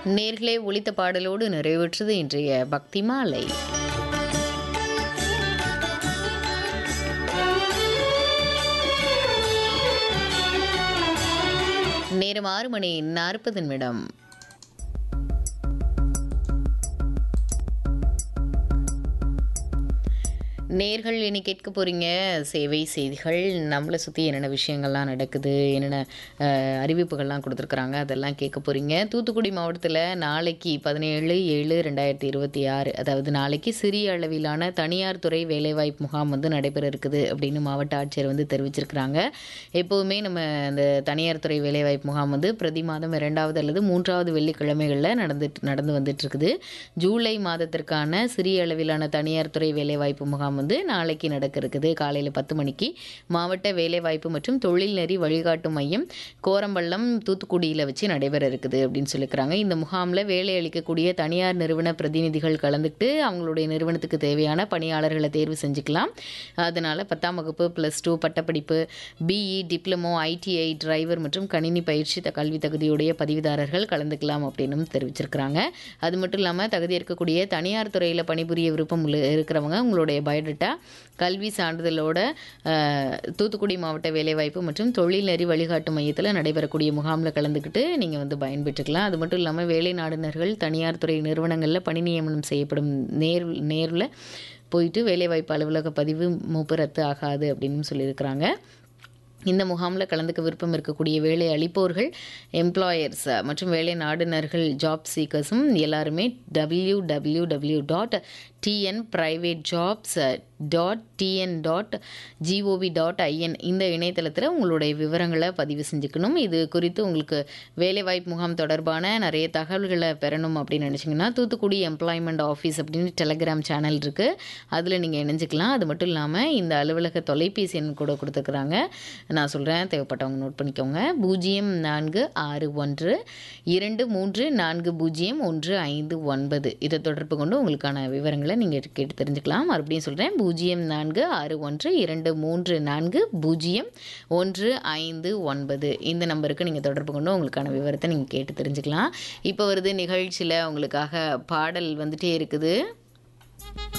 நேர்களே ஒலித்த பாடலோடு நிறைவேற்றது இன்றைய பக்தி மாலை நேரம் ஆறு மணி நாற்பது நிமிடம் நேர்கள் இனி கேட்க போகிறீங்க சேவை செய்திகள் நம்மளை சுற்றி என்னென்ன விஷயங்கள்லாம் நடக்குது என்னென்ன அஹ், அறிவிப்புகள்லாம் கொடுத்துருக்குறாங்க அதெல்லாம் கேட்க போகிறீங்க தூத்துக்குடி மாவட்டத்தில் நாளைக்கு பதினேழு ஏழு ரெண்டாயிரத்தி இருபத்தி ஆறு அதாவது நாளைக்கு சிறிய அளவிலான தனியார் துறை வேலைவாய்ப்பு முகாம் வந்து நடைபெற இருக்குது அப்படின்னு மாவட்ட ஆட்சியர் வந்து தெரிவிச்சிருக்கிறாங்க எப்போவுமே நம்ம அந்த தனியார் துறை வேலைவாய்ப்பு முகாம் வந்து பிரதி மாதம் இரண்டாவது அல்லது மூன்றாவது வெள்ளிக்கிழமைகளில் நடந்துட்டு நடந்து வந்துட்டு இருக்குது ஜூலை மாதத்திற்கான சிறிய அளவிலான தனியார் துறை வேலைவாய்ப்பு முகாம் வந்து நாளைக்கு நடக்க இருக்குது காலையில் பத்து மணிக்கு மாவட்ட வேலைவாய்ப்பு மற்றும் தொழில் நெறி வழிகாட்டு மையம் கோரம்பள்ளம் தூத்துக்குடியில் வச்சு நடைபெற இருக்குது அப்படின்னு சொல்லியிருக்கிறாங்க இந்த முகாமில் வேலை அளிக்கக்கூடிய தனியார் நிறுவன பிரதிநிதிகள் கலந்துக்கிட்டு அவங்களுடைய நிறுவனத்துக்கு தேவையான பணியாளர்களை தேர்வு செஞ்சுக்கலாம் அதனால் பத்தாம் வகுப்பு ப்ளஸ் டூ பட்டப்படிப்பு பிஇ டிப்ளமோ ஐடிஐ டிரைவர் மற்றும் கணினி பயிற்சி த- கல்வி தகுதியுடைய பதிவுதாரர்கள் கலந்துக்கலாம் அப்படின்னு தெரிவிச்சிருக்கிறாங்க அது மட்டும் இல்லாமல் தகுதி இருக்கக்கூடிய தனியார் துறையில் பணிபுரிய விருப்பம் உள்ள இருக்கிறவங்க உங்களுடைய பயோடேட்டா கல்வி சான்றிதழோட அஹ், தூத்துக்குடி மாவட்ட வேலைவாய்ப்பு மற்றும் தொழில் நெறி வழிகாட்டு மையத்தில் நடைபெறக்கூடிய முகாமில் கலந்துக்கிட்டு நீங்கள் வந்து பயன்பெற்றுக்கலாம் அது மட்டும் இல்லாமல் வேலை நாடுனர்கள் தனியார் துறை நிறுவனங்களில் பணி நியமனம் செய்யப்படும் நேர் நேரில் போயிட்டு வேலைவாய்ப்பு அலுவலக பதிவு மூப்பு ரத்து ஆகாது அப்படின்னு சொல்லியிருக்கிறாங்க இந்த முகாமில் கலந்துக்க விருப்பம் இருக்கக்கூடிய வேலை அளிப்போர்கள் எம்ப்ளாயர்ஸ் மற்றும் வேலை நாடுனர்கள் ஜாப் சீக்கர்ஸும் எல்லாருமே W W W dot TN private jobs dot TN dot GOV dot IN இந்த இணையதளத்தில் உங்களுடைய விவரங்களை பதிவு செஞ்சுக்கணும் இது குறித்து உங்களுக்கு வேலைவாய்ப்பு முகாம் தொடர்பான நிறைய தகவல்களை பெறணும் அப்படின்னு நினச்சிங்கன்னா தூத்துக்குடி எம்ப்ளாய்மெண்ட் ஆஃபீஸ் அப்படின்னு டெலகிராம் சேனல் இருக்குது அதில் நீங்கள் இணைஞ்சிக்கலாம் அது மட்டும் இல்லாமல் இந்த அலுவலக தொலைபேசி எண் கூட கொடுத்துருக்குறாங்க நான் சொல்கிறேன் தேவைப்பட்டவங்க நோட் பண்ணிக்கோங்க பூஜ்ஜியம் நான்கு ஆறு ஒன்று இரண்டு மூன்று நான்கு பூஜ்ஜியம் ஒன்று ஐந்து ஒன்பது இதை தொடர்பு கொண்டு உங்களுக்கான விவரங்களை நீங்கள் கேட்டு தெரிஞ்சுக்கலாம் மறுபடியும் சொல்கிறேன் பூஜ்ஜியம் நான்கு ஆறு ஒன்று இரண்டு மூன்று நான்கு பூஜ்ஜியம் ஒன்று ஐந்து ஒன்பது இந்த நம்பருக்கு நீங்கள் தொடர்பு கொண்டு உங்களுக்கான விவரத்தை நீங்கள் கேட்டு தெரிஞ்சுக்கலாம் இப்போ வருது நிகழ்ச்சியில் உங்களுக்காக பாடல் வந்துட்டே இருக்குது